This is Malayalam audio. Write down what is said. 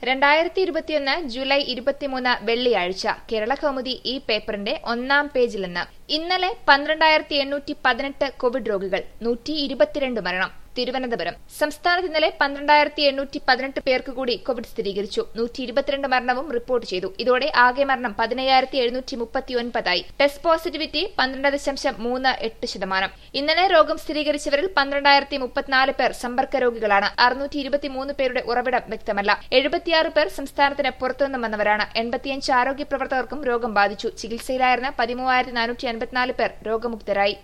രണ്ടായിരത്തി ഇരുപത്തിയൊന്ന് ജൂലൈ ഇരുപത്തിമൂന്ന് വെള്ളിയാഴ്ച കേരള കൗമുദി ഈ പേപ്പറിന്റെ ഒന്നാം പേജിൽ നിന്ന് ഇന്നലെ പന്ത്രണ്ടായിരത്തി എണ്ണൂറ്റി പതിനെട്ട് കോവിഡ് രോഗികൾ നൂറ്റി ഇരുപത്തിരണ്ട് മരണം തിരുവനന്തപുരം സംസ്ഥാനത്ത് ഇന്നലെ പന്ത്രണ്ടായിരത്തി എണ്ണൂറ്റി പതിനെട്ട് പേർക്ക് കൂടി കോവിഡ് സ്ഥിരീകരിച്ചു നൂറ്റി ഇരുപത്തിരണ്ട് മരണവും റിപ്പോർട്ട് ചെയ്തു ഇതോടെ ആകെ മരണം പതിനയ്യായിരത്തി എഴുന്നൂറ്റി മുപ്പത്തി ഒൻപതായി ടെസ്റ്റ് പോസിറ്റിവിറ്റി പന്ത്രണ്ട് ദശാംശം മൂന്ന് എട്ട് ശതമാനം ഇന്നലെ രോഗം സ്ഥിരീകരിച്ചവരിൽ പന്ത്രണ്ടായിരത്തി മുപ്പത്തിനാല് പേർ സമ്പർക്ക രോഗികളാണ് അറുന്നൂറ്റി ഇരുപത്തിമൂന്ന് പേരുടെ ഉറവിടം വ്യക്തമല്ല എഴുപത്തിയാറ് പേർ സംസ്ഥാനത്തിന് പുറത്തുനിന്നും വന്നവരാണ് എൺപത്തിയഞ്ച് ആരോഗ്യ പ്രവർത്തകർക്കും രോഗം ബാധിച്ചു ചികിത്സയിലായിരുന്ന പതിമൂവായിരത്തി നാനൂറ്റി അൻപത്തിനാല് പേർ രോഗമുക്തരായി